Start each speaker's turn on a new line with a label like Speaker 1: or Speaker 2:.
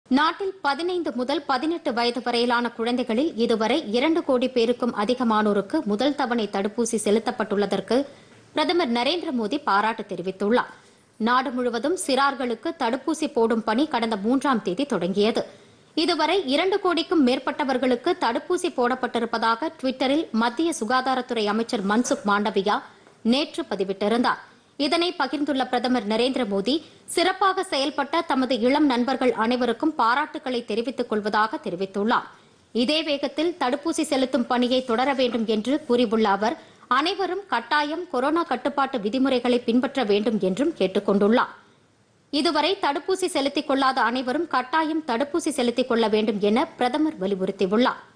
Speaker 1: நாட்டில் பதினைந்து முதல் பதினெட்டு வயது வரையிலான குழந்தைகளில் இதுவரை இரண்டு கோடி பேருக்கும் அதிகமானோருக்கு முதல் தவணை தடுப்பூசி செலுத்தப்பட்டுள்ளதற்கு பிரதமர் நரேந்திர மோடி பாராட்டு தெரிவித்துள்ளார் நாடு முழுவதும் சிறார்களுக்கு தடுப்பூசி போடும் பணி கடந்த மூன்றாம் தேதி தொடங்கியது இதுவரை இரண்டு கோடிக்கும் மேற்பட்டவர்களுக்கு தடுப்பூசி போடப்பட்டிருப்பதாக டுவிட்டரில் மத்திய சுகாதாரத்துறை அமைச்சர் மன்சுக் மாண்டவியா நேற்று பதிவிட்டிருந்தார் இதனை பகிர்ந்துள்ள பிரதமர் நரேந்திர மோடி சிறப்பாக செயல்பட்ட தமது இளம் நண்பர்கள் அனைவருக்கும் பாராட்டுக்களை தெரிவித்துக் கொள்வதாக தெரிவித்துள்ளார் இதே வேகத்தில் தடுப்பூசி செலுத்தும் பணியை தொடர வேண்டும் என்று கூறியுள்ள அவர் அனைவரும் கட்டாயம் கொரோனா கட்டுப்பாட்டு விதிமுறைகளை பின்பற்ற வேண்டும் என்றும் கேட்டுக் கொண்டுள்ளார் இதுவரை தடுப்பூசி செலுத்திக் கொள்ளாத அனைவரும் கட்டாயம் தடுப்பூசி செலுத்திக் கொள்ள வேண்டும் என பிரதமர் வலியுறுத்தியுள்ளார்